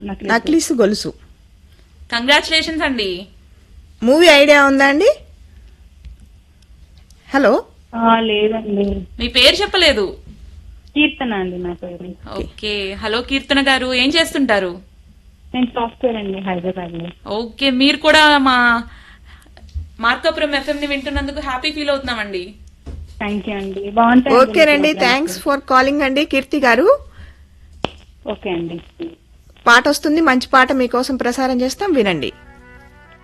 నాకు నక్లీసు గొలుసు కంగ్రాచులేషన్స్ అండి మూవీ ఐడియా ఉందా అండి హలో ఆ, లేదండి మీ పేరు చెప్పలేదు కీర్తన అండి నా పేరు ఓకే హలో కీర్తన గారు ఏం చేస్తుంటారు నేను సాఫ్ట్వేర్ అండి హైదరాబాద్ లో ఓకే మీరు కూడా మా మార్కాపురం ఎఫ్ఎం ని వింటున్నందుకు హ్యాపీ ఫీల్ అవుతున్నామండి థ్యాంక్ యూ అండి బాగుంటాయి ఓకేనండి థ్యాంక్స్ ఫర్ కాలింగ్ అండి కీర్తి గారు ఓకే అండి పాట వస్తుంది మంచి పాట మీకోసం ప్రసారం చేస్తాం వినండి